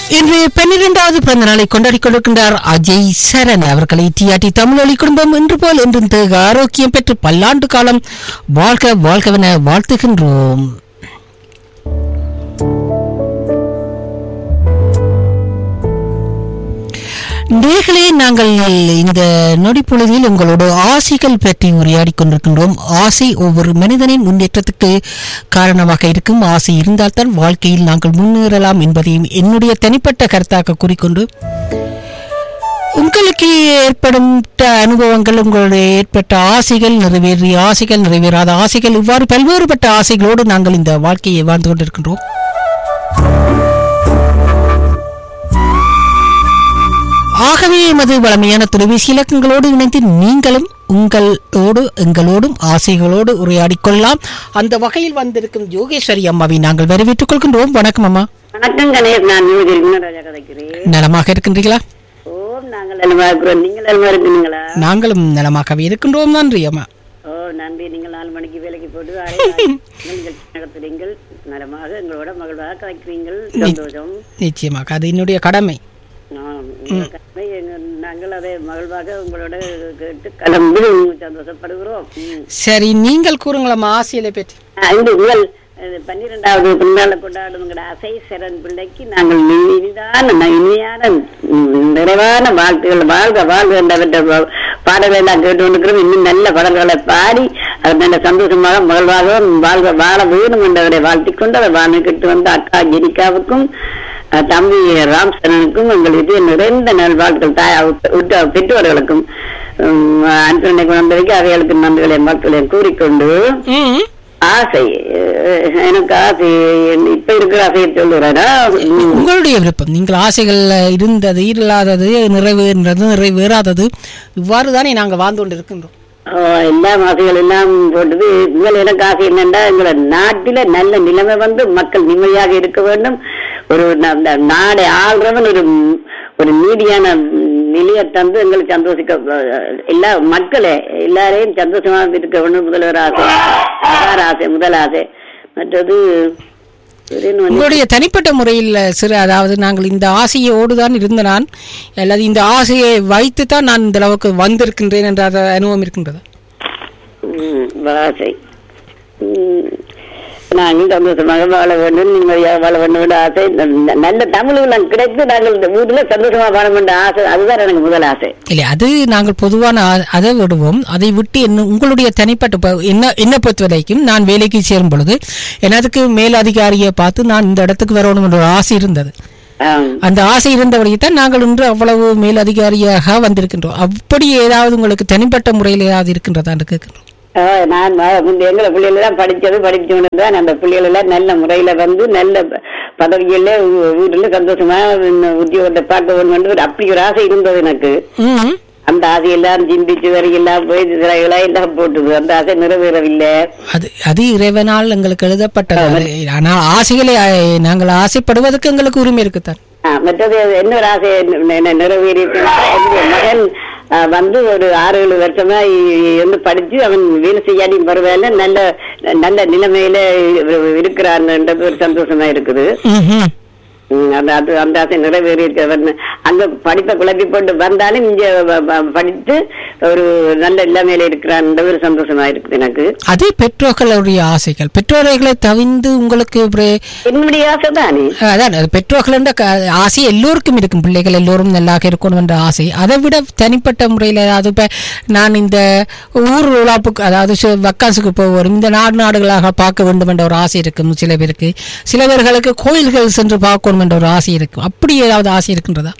இன்று பன்னிரெண்டாவது பிறந்த நாளை கொண்டாடிக் கொண்டிருக்கின்றார் அஜய் சரண் அவர்களை டிஆர்டி தமிழொலி குடும்பம் இன்று போல் என்று தேக ஆரோக்கியம் பெற்று பல்லாண்டு காலம் வாழ்க வாழ்கவென வாழ்த்துகின்றோம் நேர்களே நாங்கள் இந்த நொடிப்பொழுதில் உங்களோட ஆசைகள் பற்றி உரையாடிக் கொண்டிருக்கின்றோம் ஆசை ஒவ்வொரு மனிதனின் முன்னேற்றத்துக்கு காரணமாக இருக்கும் ஆசை இருந்தால்தான் வாழ்க்கையில் நாங்கள் முன்னேறலாம் என்பதையும் என்னுடைய தனிப்பட்ட கருத்தாக கூறிக்கொண்டு உங்களுக்கு ஏற்படும் அனுபவங்கள் உங்களுடைய ஏற்பட்ட ஆசைகள் நிறைவேறிய ஆசைகள் நிறைவேறாத ஆசைகள் இவ்வாறு பல்வேறுபட்ட ஆசைகளோடு நாங்கள் இந்த வாழ்க்கையை வாழ்ந்து கொண்டிருக்கின்றோம் ஆகவே எமது வளமையான தொலைபேசி இலக்கங்களோடு இணைந்து நீங்களும் உங்களோடு எங்களோடும் ஆசைகளோடு உரையாடிக் கொள்ளலாம் அந்த வகையில் வந்திருக்கும் யோகேஸ்வரி அம்மாவை நாங்கள் வரவேற்றுக் கொள்கின்றோம் வணக்கம் அம்மா வணக்கம் கணேஷ் நான் நியூதி ராஜா கதைக்கிறேன் நலமாக இருக்கின்றீர்களா ஓ நாங்கள் நலமா இருக்கிறோம் நீங்கள் நலமா இருக்கிறீங்களா நாங்களும் நலமாகவே இருக்கின்றோம் நன்றி அம்மா ஓ நன்றி நீங்கள் நாலு மணிக்கு வேலைக்கு போட்டு ஆறே நிகழ்ச்சி நடத்துறீங்கள் நலமாக எங்களோட மகிழ்வாக கதைக்கிறீங்கள் சந்தோஷம் நிச்சயமாக அது என்னுடைய கடமை ஆம், உங்கள் கடமை எங்க- நாங்கள் அதை மகிழ்வாக உங்களோட கேட்டு கலந்து சந்தோஷப்படுகிறோம் ம். சரி நீங்கள் கூறுங்களம்மா ஆசையில பற்றி ஆ, இந்த உங்கள் அஹ், பன்னிரெண்டாவது பிறந்தாளை கொண்டாடும் உங்களோட அசை சரண் பிள்ளைக்கு நாங்கள் இனி- இனிதான ந- இனிமையான ம், நிறைவான வாழ்த்துகள் வாழ்க வாழ்க என்ற பா- பாடலை எல்லாம் கேட்டு கொண்டிருக்கிறோம் இன்னும் நல்ல பாடல்களை பாடி அது நல்ல சந்தோஷமாக மகிழ்வாக வாழ்க வாழ வேணும் என்றவரை வாழ்த்திக் கொண்டு அவர் வாழ்ந்துகிட்டு வந்த அக்கா ஜெனிகாவுக்கும் அஹ், தம்பி ராம்சரனுக்கும் எங்களுக்கு நிறைந்த நல்வாழ்த்துக்கள் தாய் உற்ற பெற்றோர்களுக்கும் அன்பனை குழந்தைக்கு அவைகளுக்கு நன்றிகளையும் வாழ்த்துக்களையும் கூறிக்கொண்டு ம் ஆசை அஹ் எனக்கு ஆசை இப்ப இருக்கிற ஆசையை சொல்லுறேனா உங்களுடைய விருப்பம் நீங்கள் ஆசைகள் இருந்தது இல்லாதது நிறைவேறது நிறைவேறாதது இவ்வாறு தானே நாங்கள் வாழ்ந்து கொண்டு இருக்கின்றோம் எல்லா ஆசைகள் எல்லாம் போட்டது உங்கள் எனக்கு ஆசை என்னண்டா எங்களோட நாட்டில நல்ல நிலைமை வந்து மக்கள் நிம்மதியாக இருக்க வேண்டும் ஒரு ந- அந்த நாடை ஆள்றவன் ஒரு ஒரு நீதியான நிலையை தந்து எங்களுக்கு சந்தோஷிக்க அஹ், எல்லா மக்களே எல்லாரையும் சந்தோஷமாக இருக்க வேண்டும் முதல்வர் ஆசை யார் ஆசை முதல் ஆசை மற்றது வேற என்ன வந்து- உங்களுடைய தனிப்பட்ட முறையில் சிறு அதாவது நாங்கள் இந்த ஆசையோடு தான் இருந்த நான் அல்லது இந்த ஆசையை வைத்து தான் நான் இந்த அளவுக்கு வந்திருக்கின்றேன் என்ற அந்த அனுபவம் இருக்கின்றதா ம், ஆசை ம், நாங்கள் சந்தோஷமாக வாழ வேண்டும் நிம்மதியாக வாழ வேண்டும் என்ற ஆசை ந- நல்ல தமிழ்லாம் கிடைத்து நாங்கள் இந்த வீட்டுல சந்தோஷமா வாழ வேண்டும் ஆசை அதுதான் எனக்கு முதல் ஆசை இல்லை அது நாங்கள் பொதுவான ஆ- அதை விடுவோம் அதை விட்டு என்ன உங்களுடைய தனிப்பட்ட ப- என்ன என்னை பொறுத்த வரைக்கும் நான் வேலைக்கு சேரும் பொழுது எனதுக்கு மேலதிகாரியை பார்த்து நான் இந்த இடத்துக்கு வரணும் என்ற ஒரு ஆசை இருந்தது ஆம். அந்த ஆசை இருந்தபடியே தான் நாங்கள் இன்று அவ்வளவு மேலதிகாரியாக வந்திருக்கின்றோம் அப்படி ஏதாவது உங்களுக்கு தனிப்பட்ட முறையில் ஏதாவது இருக்கின்றதா என்று கேட்கின்றோம் ஆ, நான் ம- முந்தைய எங்களை பிள்ளைகள் எல்லாம் படிச்சது படிச்சவனு தான் அந்த பிள்ளைகள் எல்லாம் நல்ல முறையில வந்து நல்ல ப- பதவிகள்ல வீ- வீட்டுல சந்தோஷமா இந்த உத்தியோகத்தை பார்க்க வேண்டும் ஒரு அப்படி ஒரு ஆசை இருந்தது எனக்கு ம் அந்த ஆசையெல்லாம் சிந்திச்சு வரையெல்லாம் போய் சிலைகளா எல்லாம் போட்டுது அந்த ஆசை நிறைவேறவில்லை அது அது இறைவனால் எங்களுக்கு எழுதப்பட்டது அது. ஆனால் ஆசைகளை அஹ், நாங்கள் ஆசைப்படுவதற்கு எங்களுக்கு உரிமை இருக்குத்தான் ஆ, மற்றது இன்னொரு ஆசை நிறைவேறி என்னுடைய மகன் ஆ, வந்து ஒரு ஆறு ஏழு வருஷமா இ- வந்து படிச்சு அவன் வேலை செய்யாடி பரவாயில்ல நல்ல நல்ல நிலைமையில இருக்கிறான்ன்றது ஒரு சந்தோஷமா இருக்குது ம்ஹும். ம், அந்த அது அந்த ஆசை நிறைவேறி இருக்கிறவன் அங்க படிப்பை குழப்பி போட்டு வந்தாலும் இங்க வ- வ- படித்து ஒரு நல்ல நிலைமையில இருக்கிறான்ற ஒரு சந்தோஷமா இருக்குது எனக்கு அது பெற்றோர்களுடைய ஆசைகள் பெற்றோர்களை தவிர்ந்து உங்களுக்கு ஒரு என்னுடைய ஆசை தானே அதான் அது பெற்றோர்கள் என்ற க- ஆசை எல்லோருக்கும் இருக்கும் பிள்ளைகள் எல்லோரும் நல்லாக இருக்கணும் என்ற ஆசை அதை விட தனிப்பட்ட முறையில் அதாவது இப்போ நான் இந்த ஊர் உலாப்புக்கு அதாவது சு- வக்காசுக்கு போவோம் இந்த நாடு நாடுகளாக பார்க்க வேண்டும் என்ற ஒரு ஆசை இருக்கும் சில பேருக்கு சில பேர்களுக்கு கோயில்கள் சென்று பார்க்கணும் என்ற ஒரு ஆசை இருக்கும் அப்படி ஏதாவது ஆசை இருக்கின்றதா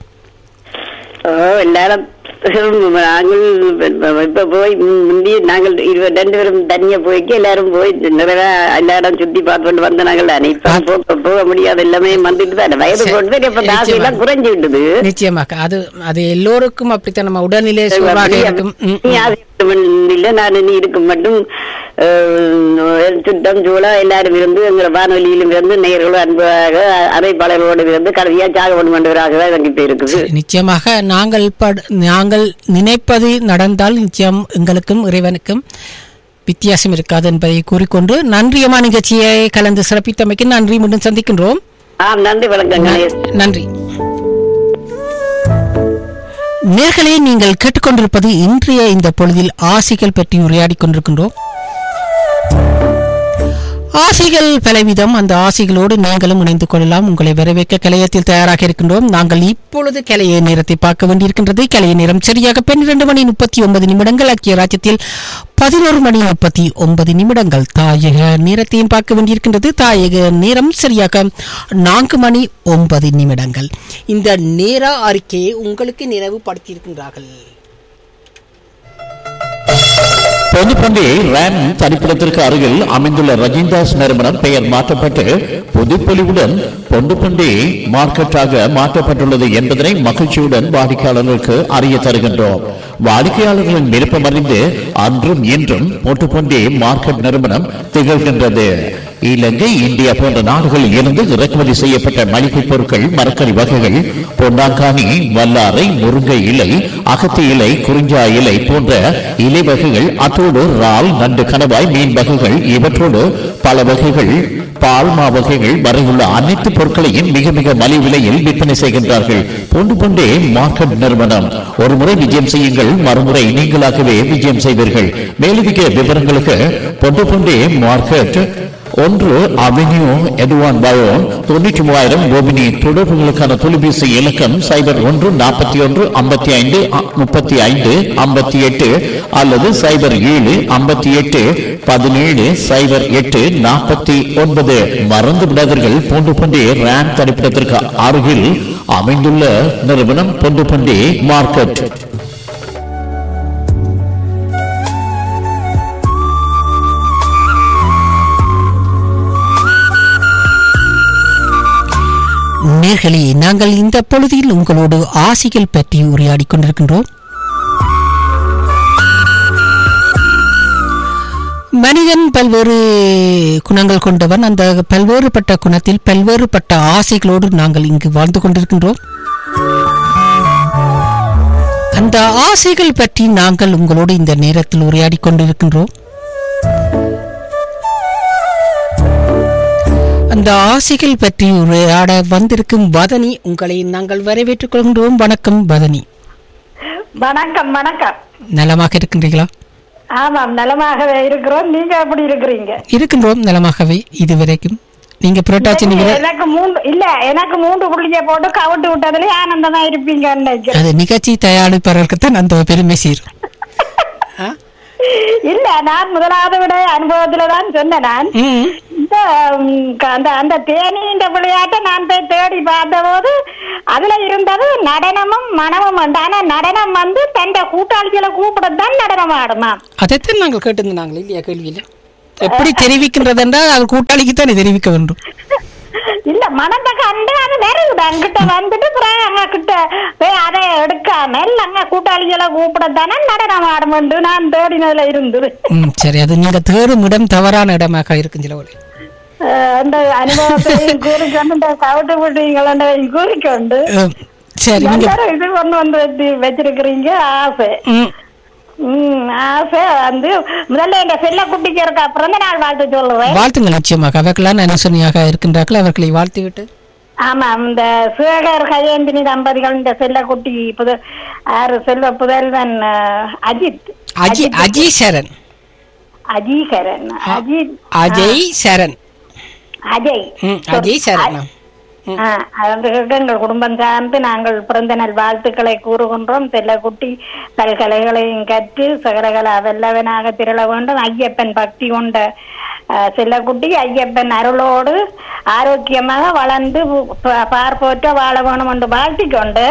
ஓ எல்லாரும் நாங்கள் இப்ப போய் முந்தி நாங்கள் இருபது ரெண்டு பேரும் தனியா போய்க்கு எல்லாரும் போய் நிறைய எல்லாரும் சுத்தி பார்த்துட்டு வந்த நாங்கள் தானே இப்ப போ- போக முடியாது எல்லாமே வந்துட்டு தான் வயது போட்டு இப்ப இந்த ஆசையெல்லாம் குறைஞ்சு விட்டது நிச்சயமாக அது அது எல்லோருக்கும் அப்படித்தான் நம்ம உடல்நிலை சோர்வாக இருக்கும் ம், நீ ஆசை இல்ல நான் நீ இருக்கும் மட்டும் அஹ், சுத்தம் சூழா எல்லாரும் இருந்து எங்களை வானொலியிலும் இருந்து நேர்களும் அன்பாக அறைப்பாளர்களோடு இருந்து கடைசியா சாக வேண்டுமென்றவராக தான் எங்கிட்ட இருக்குது நிச்சயமாக நாங்கள் பட- நாங்கள் நினைப்பது நடந்தால் நிச்சயம் எங்களுக்கும் இறைவனுக்கும் வித்தியாசம் இருக்காது என்பதை கூறிக்கொண்டு நன்றியம்மா நிகழ்ச்சியை கலந்து சிறப்பித்தமைக்கு நன்றி மீண்டும் சந்திக்கின்றோம் ஆ நன்றி வணக்கம் கணேஷ் நன்றி நேர்களே நீங்கள் கேட்டுக்கொண்டிருப்பது இன்றைய இந்த பொழுதில் ஆசைகள் பற்றி உரையாடிக் கொண்டிருக்கின்றோம் ஆசைகள் பலவிதம் அந்த ஆசைகளோடு நீங்களும் இணைந்து கொள்ளலாம் உங்களை வரவேற்க கலையத்தில் தயாராக இருக்கின்றோம் நாங்கள் இப்பொழுது கலைய நேரத்தை பார்க்க வேண்டியிருக்கின்றது கலைய நேரம் சரியாக பன்னிரண்டு மணி முப்பத்தி ஒன்பது நிமிடங்கள் ஐக்கிய ராஜ்யத்தில் பதினோரு மணி முப்பத்தி ஒன்பது நிமிடங்கள் தாயக நேரத்தையும் பார்க்க வேண்டியிருக்கின்றது தாயக நேரம் சரியாக நான்கு மணி ஒன்பது நிமிடங்கள் இந்த நேர அறிக்கையை உங்களுக்கு நினைவுபடுத்தியிருக்கின்றார்கள் பொதுப்பண்டி ரேம் தனிப்பிடத்திற்கு அருகில் அமைந்துள்ள ரஜிந்தாஸ் நிறுவனம் பெயர் மாற்றப்பட்டு புதுப்பொலிவுடன் பொண்டுப்பண்டி மார்க்கெட்டாக மாற்றப்பட்டுள்ளது என்பதனை மகிழ்ச்சியுடன் வாடிக்கையாளர்களுக்கு அறிய தருகின்றோம் வாடிக்கையாளர்களின் விருப்பம் அறிந்து அன்றும் இன்றும் பொட்டுப்பண்டி மார்க்கெட் நிறுவனம் திகழ்கின்றது இலங்கை இந்தியா போன்ற நாடுகளில் இருந்து இறக்குமதி செய்யப்பட்ட மளிகை பொருட்கள் மரக்கறி வகைகள் பொன்னாங்கானி வல்லாரை முருங்கை இலை அகத்தி இலை குறிஞ்சா இலை போன்ற இலை வகைகள் அத்தோடு இறால் நண்டு கணவாய் மீன் வகைகள் இவற்றோடு பல வகைகள் பால்மா வகைகள் வரையுள்ள அனைத்து பொருட்களையும் மிக மிக மலிவு விலையில் விற்பனை செய்கின்றார்கள் பொண்டு பொண்டே மார்க்கெட் நிறுவனம் ஒரு முறை விஜயம் செய்யுங்கள் மறுமுறை நீங்களாகவே விஜயம் செய்வீர்கள் மேலதிக விவரங்களுக்கு பொண்டு பொண்டே மார்க்கெட் ஒன்று அவென்யூ எதுவான் பயோன் தொண்ணூற்றி மூவாயிரம் கோபினி தொடர்புகளுக்கான தொலைபேசி இலக்கம் சைபர் ஒன்று நாற்பத்தி ஒன்று ஐம்பத்தி ஐந்து முப்பத்தி ஐந்து ஐம்பத்தி எட்டு அல்லது சைபர் ஏழு ஐம்பத்தி எட்டு பதினேழு சைபர் எட்டு நாற்பத்தி ஒன்பது மறந்து விடாதீர்கள் பூண்டு பண்டி ரேம் தனிப்பிடத்திற்கு அருகில் அமைந்துள்ள நிறுவனம் பொண்டு பண்டி மார்க்கெட் நேர்களே நாங்கள் இந்த பொழுதில் உங்களோடு ஆசைகள் பற்றி உரையாடிக் கொண்டிருக்கின்றோம் மனிதன் பல்வேறு குணங்கள் கொண்டவன் அந்த பல்வேறுபட்ட குணத்தில் பல்வேறுபட்ட ஆசைகளோடு நாங்கள் இங்கு வாழ்ந்து கொண்டிருக்கின்றோம் அந்த ஆசைகள் பற்றி நாங்கள் உங்களோடு இந்த நேரத்தில் உரையாடிக் கொண்டிருக்கின்றோம் அந்த ஆசைகள் பற்றி உரையாட வந்திருக்கும் வதனி உங்களை நாங்கள் வரவேற்றுக் கொள்கின்றோம் வணக்கம் வதனி வணக்கம் வணக்கம் நலமாக இருக்கின்றீர்களா ஆமாம் நலமாகவே இருக்கிறோம் நீங்க எப்படி இருக்கிறீங்க இருக்கின்றோம் நலமாகவே இதுவரைக்கும் நீங்க புரட்டாச்சி நிகழ எனக்கு மூன்று இல்ல எனக்கு மூன்று புள்ளிய போட்டு கவிட்டு விட்டதுல ஆனந்தமா இருப்பீங்க நினைக்கிறேன் அது நிகழ்ச்சி தயாரிப்பாளருக்குத்தான் அந்த பெருமை சேரும் ஆ? இல்ல நான் முதலாவது விட அனுபவத்துல தான் சொன்னேன் நான் ம். இந்த ம், க- அந்த அந்த தேனீண்ட விளையாட்டை நான் போய் தேடி பார்த்தபோது அதுல இருந்தது நடனமும் மனமும் உண்டு ஆனா நடனம் வந்து தன் கூட்டாளிகளை கூப்பிடத்தான் நடனம் ஆடுமா அதைத்தான் நாங்கள் கேட்டிருந்தாங்களே இல்லையா கேள்வியில எப்படி தெரிவிக்கின்றது என்றால் அது கூட்டாளிக்கு தானே தெரிவிக்க வேண்டும் இல்ல மனத்தை கண்டு அது வருது அங்கிட்ட வந்துட்டு பிறகு அங்க கிட்ட போய் அதை எடுக்காம இல்ல அங்க கூட்டாளிகளை கூப்பிடத்தானே நடனம் ஆடும் நான் தேடினதுல இருந்தது ம் சரி அது நீங்க தேடும் இடம் தவறான இடமாக இருக்கும் சில வேளை. அஹ் அந்த அனுபவத்தை கூறிக்கொண்டு இந்த கவுட்டு விட்டீங்கள கூறிக்கொண்டு அஹ், சரி நீங்க எல்லாரும் இது கொண்டு வந்து வச்சு வச்சிருக்கிறீங்க ஆசை ம், உம் ஆசை வந்து முதல்ல இந்த செல்ல குட்டிக்கு இருக்க பிறந்த நாள் வாழ்த்து சொல்லுவேன் வாழ்த்துங்கள் நிச்சயமாக அவர்களால் அனுசரணையாக இருக்கின்றார்கள் அவர்களை வாழ்த்து விட்டு ஆமா இந்த சேகர் கஜேந்தினி தம்பதிகள் இந்த செல்லக்குட்டி புது ஆறு செல்வ புதல்வன் அஹ், அஜித் அஜி அஜய் சரண் அஜீகரன் அஜித் அஜய் சரண் அஜய் ம், அஜய் சரண் ஆ, அவர்களுக்கு எங்கள் குடும்பம் சார்ந்து நாங்கள் பிறந்த நாள் வாழ்த்துக்களை கூறுகின்றோம் செல்லக்குட்டி பல்கலைகளையும் கற்று சகலகல வெல்லவனாக திரள வேண்டும் ஐயப்பன் பக்தி கொண்ட ஆ, செல்லக்குட்டி ஐயப்பன் அருளோடு ஆரோக்கியமாக வளர்ந்து ப- பார்ப்போற்ற வாழ வேணும் என்று வாழ்த்திக் கொண்டு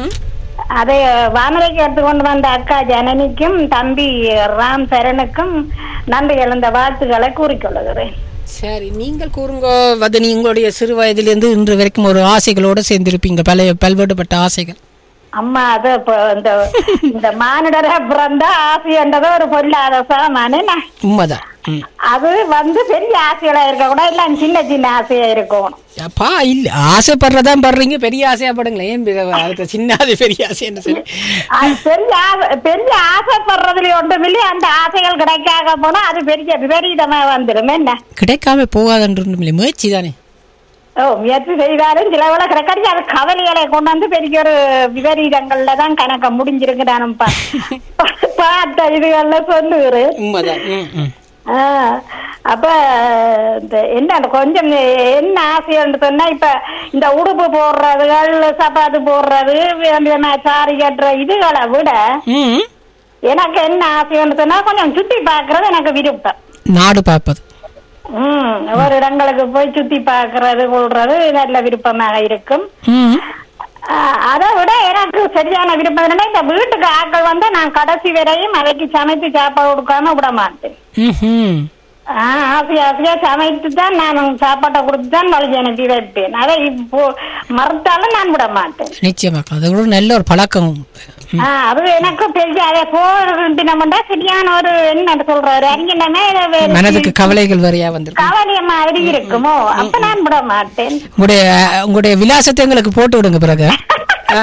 அதை வானொலிக்கு எடுத்துக்கொண்டு வந்த அக்கா ஜனனிக்கும் தம்பி ராம் சரணுக்கும் நன்றி இழந்த வாழ்த்துக்களை கூறிக்கொள்ளுகிறேன் சரி நீங்கள் கூறுங்க வதனி உங்களுடைய சிறு வயதிலிருந்து இன்று வரைக்கும் ஒரு ஆசைகளோடு சேர்ந்திருப்பீங்க பல பல்வேறுபட்ட ஆசைகள் அம்மா அது இப்ப இந்த இந்த மானிடரை பிறந்தா ஆசை என்றது ஒரு பொல்லாத சாமானு நான் உண்மைதான் ம். அது வந்து பெரிய ஆசைகளா இருக்க கூட எல்லாம் சின்ன சின்ன ஆசையா இருக்கணும் அப்பா இல்ல ஆசைப்படுறதான் படுறீங்க பெரிய ஆசையா படுங்களேன் ஏன் பெரிய- அதுக்கு சின்ன ஆசை பெரிய ஆசைன்னு சொல்லி அது பெரிய ஆசை பெரிய ஆசைப்படுறதுல ஒன்றும் இல்லையே அந்த ஆசைகள் கிடைக்காக போனா அது பெரிய விபரீதமா வந்துடும் என்ன கிடைக்காம போகாதன்று இல்லை முயற்சி தானே ஓ முயற்சி செய்தாலும் சில வேளை கிடைக்காது அது கவலைகளை கொண்டு வந்து பெரிய ஒரு விபரீதங்கள்ல தான் கணக்க முடிஞ்சிருக்கு நானும் பா- பார்த்த இதுகள்ல சொல்லுகிறேன் உண்மைதான் ம், ம். ஆ, அப்ப இந்த என்ன கொஞ்சம் என்ன ஆசைன்னு சொன்னா இப்ப இந்த உடுப்பு போடுறதுகள் சப்பாத்து போடுறது வேண்டிய சாரி கட்டுற இதுகளை விட ம். எனக்கு என்ன ஆசைன்னு சொன்னா கொஞ்சம் சுத்தி பார்க்கறது எனக்கு விருப்பம் நாடு பார்ப்பது ம் ஒரு இடங்களுக்கு போய் சுத்தி பார்க்கறது கொள்றது நல்ல விருப்பமாக இருக்கும் ம். ஆ, அதை விட எனக்கு சரியான விருப்பம் என்னன்னா இந்த வீட்டுக்கு ஆட்கள் வந்து நான் கடைசி வரையும் அவைக்கு சமைத்து சாப்பாடு கொடுக்காம விட மாட்டேன் ம்ஹும். ஆ, ஆசை ஆசையா சமைத்து தான் நான் சாப்பாட்டை கொடுத்து தான் வழி அனுப்பி வைப்பேன் அதை இப்போ மறுத்தாலும் நான் விட மாட்டேன் நிச்சயமாக அது ஒரு நல்ல ஒரு பழக்கம் ம். ஆ, அது எனக்கு பெரிய அதை போறதுனா சரியான ஒரு என்ன சொல்ற ஒரு அறிஞனமே மனதுக்கு கவலைகள் வரையா வந்திருக்கு கவலைய மாதிரி இருக்குமோ அப்ப நான் விட மாட்டேன் உங்களுடைய உங்களுடைய விலாசத்தை எங்களுக்கு போட்டு விடுங்க பிறகு ஆ,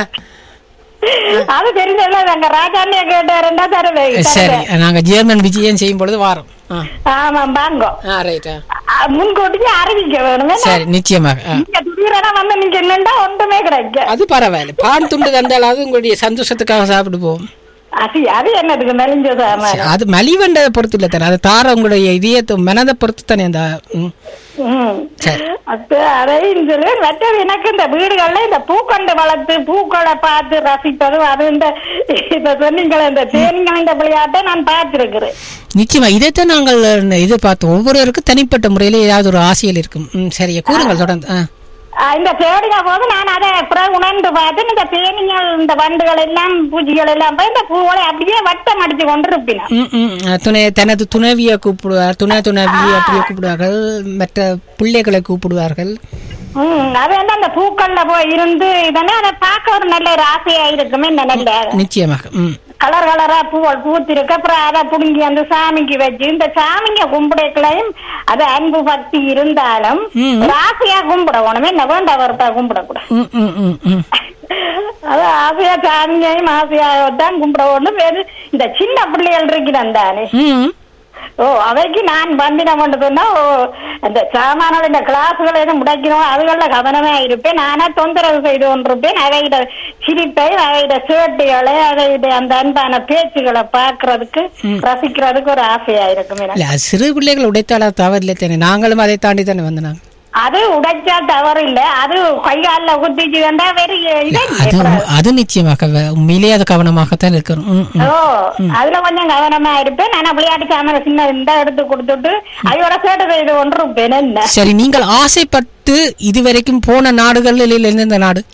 அது தெரிஞ்சதுல எங்க ராஜாண்டிய கேட்டாருன்னா தருவேன் சரி நாங்க ஜெர்மன் விஜயம் செய்யும் பொழுது வாரோம் ஆ. ஆமா பாங்கோ ஆ ரைட் அ, முன்கூட்டியே அறிவிக்க வேணுமே சரி நிச்சயமாக ஆ. நீங்க திடீரென வந்து நீங்க என்னண்டா ஒன்றுமே கிடைக்க அது பரவாயில்ல பான் துண்டு தந்தாலாவது உங்களுடைய சந்தோஷத்துக்காக சாப்பிட்டு போவோம் அது அது என்னதுக்கு மெலிஞ்சது ஆமா சரி, அது மலிவண்டதை பொறுத்து இல்லை தானே அது தார உங்களுடைய இதயத்தை மனதை பொறுத்து தானே அந்த ம். ம். சரி. அது அதையும் சொல்லி மற்றது எனக்கு இந்த வீடுகள்ல இந்த பூக்கொண்டு வளர்த்து பூக்களை பார்த்து ரசிப்பதும் அது இந்த இப்ப சொன்னீங்களே இந்த தேனிங்கள் இந்த விளையாட்டை நான் பார்த்திருக்கிறேன் நிச்சயமா இதைத்தான் நாங்கள் இது பார்த்தோம் ஒவ்வொருவருக்கும் தனிப்பட்ட முறையில ஏதாவது ஒரு ஆசைகள் இருக்கும் ம், சரியா கூறுங்கள் தொடர்ந்து ஆ. ஆ, இந்த தேடின போது நான் அதை அப்புறம் உணர்ந்து பார்த்து இந்த தேனிகள் இந்த வண்டுகள் எல்லாம் பூச்சிகள் எல்லாம் போய் இந்த பூவை அப்படியே வட்டம் அடிச்சு கொண்டிருப்பின ம், ம். துணை தனது துணைவியை கூப்பிடுவார் துணை துணைவியை அப்படியே கூப்பிடுவார்கள் மற்ற பிள்ளைகளை கூப்பிடுவார்கள் ம் அது வந்து அந்த பூக்கள்ல போய் இருந்து இதனா அதை பார்க்க ஒரு நல்ல ஒரு ஆசையா இருக்குமே இந்த நல்ல நிச்சயமாக ம் கலர் கலரா பூவல் பூத்திருக்கு அப்புறம் அதை புடுங்கி அந்த சாமிக்கு வச்சு இந்த சாமிங்க கும்பிடக்களையும் அது அன்பு பக்தி இருந்தாலும் ம். ஒரு ஆசையா கும்பிடணும் என்ன வேண்டவர்த்தா கும்பிடக்கூடாது ம், ம், ம், ம். அது ஆசையா சாமியையும் ஆசையாகத்தான் கும்பிடணும் வேறு இந்த சின்ன பிள்ளைகள் இருக்கிறான் தானே ம். ஓ அவைக்கு நான் வந்தினம் கொண்டு சொன்னா ஓ அந்த சாமானோட இந்த கிளாஸுகள் எதுவும் முடைக்கணும் அதுகள்ல கவனமா இருப்பேன் நானா தொந்தரவு செய்து கொண்டிருப்பேன் அவையிட சிரிப்பை அவையிட சேட்டுகளை அவையிட அந்த அன்பான பேச்சுகளை பார்க்கறதுக்கு ரசிக்கிறதுக்கு ஒரு ஆசையா இருக்கும் எனக்கு இல்ல அது சிறு பிள்ளைகள் உடைத்தால தவறில்லை தானே நாங்களும் அதை தாண்டி தானே வந்து நாங்கள் அது உடைச்சா தவறு இல்ல அது கைகால குத்திச்சு வந்தா வேறு இது அது அது நிச்சயமாக வ- உண்மையிலேயே அது கவனமாகத்தான் இருக்கணும் ம், ம். ஓ அதுல கொஞ்சம் கவனமா இருப்பேன் நான் விளையாட்டு சாமான சின்ன இந்த எடுத்து கொடுத்துட்டு அவையோட சேட்டை செய்து கொண்டிருப்பேன் என்ன சரி நீங்கள் ஆசைப்பட்டு இதுவரைக்கும் போன நாடுகளில் எந்தெந்த நாடு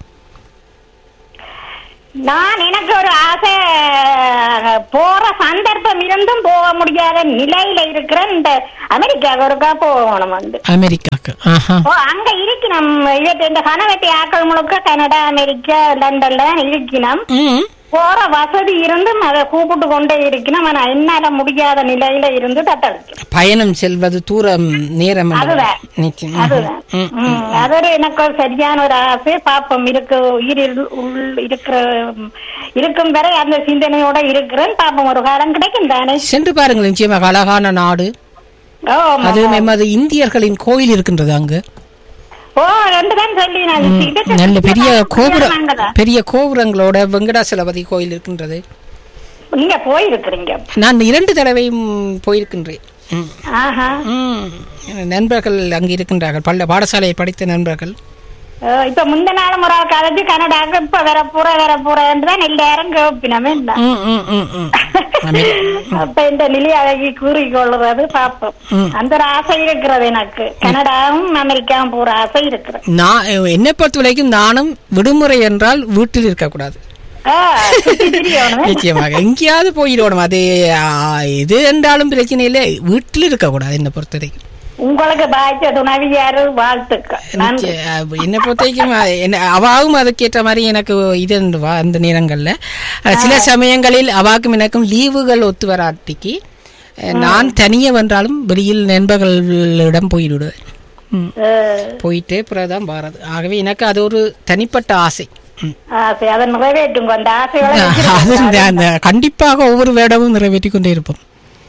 நான் எனக்கு ஒரு ஆசை போற சந்தர்ப்பம் இருந்தும் போக முடியாத நிலையில இருக்கிற இந்த அமெரிக்காவுக்கு ஒருக்கா போகணும் வந்து அமெரிக்காக்கு ஆஹா ஓ அங்க இருக்கணும் இவற்றை இந்த கனவெட்டி ஆக்கள் முழுக்க கனடா அமெரிக்கா லண்டன்ல தான் இருக்கணும் ம் போற வசதி இருந்தும் அதை கூப்பிட்டு கொண்டே இருக்கணும் ஆனா என்னால முடியாத நிலையில இருந்து தத்தளிக்கும் பயணம் செல்வது தூரம் நேரம் அல்லவா? அதுதான். நிச்சயம் அதுதான் ம், ம், அது ஒரு எனக்கு ஒரு சரியான ஒரு ஆசை பாப்போம் இருக்கு உயிரில் உள் இருக்கிற இருக்கும் வரை அந்த சிந்தனையோட இருக்கிறேன் பாப்போம் ஒரு காலம் கிடைக்கும் தானே சென்று பாருங்கள் நிச்சயமாக அழகான நாடு ஓ ஆமா. அதுவும் எமது இந்தியர்களின் கோயில் இருக்கின்றது அங்கு ஓ ரெண்டு தான் சொல்லி நான் இதுக்கு நல்ல பெரிய கோபுர நாங்கதான். பெரிய கோபுரங்களோட வெங்கடாசலபதி கோயில் இருக்கின்றது நீங்க போயிருக்கிறீங்க நான் இரண்டு தடவையும் போயிருக்கின்றேன் ம். ஆஹா ம். நண்பர்கள் அங்கு இருக்கின்றார்கள் பள்ள பாடசாலையை படித்த நண்பர்கள் ஓ, இப்ப முந்த நாள் முறை கதைச்சு கனடாக்கு இப்ப வர போற வர போறேன்னு தான் எல்லாரும் கேப்பினமே என்ன ம், ம், ம், ம். அமெரி- அப்ப இந்த நிலை அழகி கூறிக்கொள்றது பாப்போம் ம். அந்த ஒரு ஆசை இருக்கிறது எனக்கு கனடாவும் அமெரிக்காவும் போற ஆசை இருக்கிறது நான் என்னை பொறுத்த வரைக்கும் நானும் விடுமுறை என்றால் வீட்டில் இருக்கக்கூடாது ஆ, சுத்தி திரியணும். நிச்சயமாக எங்கேயாவது போயிடணும் அது ஆ, எது என்றாலும் பிரச்சனை இல்லை வீட்டில் இருக்கக்கூடாது என்னை பொறுத்த வரைக்கும் உங்களுக்கு பாய்ச்ச துணவியாரு வாழ்த்துக்கள் நன்றி நிச்சய- அஹ் என்னை பொறுத்த வரைக்கும் அஹ் என்ன அவாவும் அதுக்கேற்ற மாதிரி எனக்கு இது உண்டு வா- அந்த நேரங்களில் அஹ் சில சமயங்களில் அவாக்கும் எனக்கும் லீவுகள் ஒத்து வராட்டிக்கு அஹ் நான் தனியே வென்றாலும் வெளியில் நண்பர்களிடம் போயிடுவேன் ம். போயிட்டு பிறகுதான் வாரது ஆகவே எனக்கு அது ஒரு தனிப்பட்ட ஆசை ம். ஆசை அதை நிறைவேற்றுங்க அந்த ஆசைகளை அது வச்சிருக்கேன். அந்த- அந்த கண்டிப்பாக ஒவ்வொரு வேடமும் நிறைவேற்றி கொண்டே இருப்போம்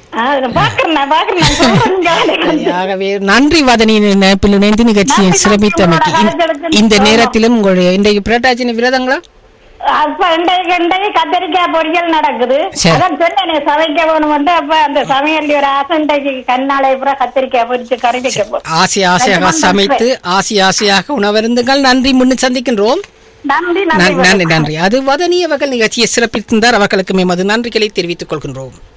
ஆ, பாக்குறேன் நான் பாக்குறேன் நான் சொல்றேன் கவனிக்கிறேன். ஆகவே நன்றி வதனி நினைப்பில் இணைந்து நிகழ்ச்சியை நன்றி, சிறப்பித்தமைக்கு நன்றி, இந்த- உங்களோட இந்த கருத்துக்களுக்கு நேரத்திலும் உங்களுடைய இன்றைக்கு புரட்டாச்சின விரதங்களா அப்ப இன்றைக்கு இன்றைக்கு கத்திரிக்காய் பொரியல் நடக்குது சரி. அதான் சொன்னேன் சமைக்க போகணும் வந்து அப்ப அந்த சமையல் ஒரு ஆசை இன்றைக்கு கண்ணாலே பூரா கத்திரிக்காய் பொரிச்சு கறி வைக்க போ ஆசை ஆசையாக நன்றி, சமைத்து ஆசை ஆசையாக உணவருந்துங்கள் நன்றி முன்னு சந்திக்கின்றோம் நன்றி நன்றி நன்றி நன்றி நன்றி அது வதனி அவர்கள் நிகழ்ச்சியை சிறப்பித்திருந்தார் அவர்களுக்கு மேமது நன்றிகளை தெரிவித்துக் கொள்கின்றோம்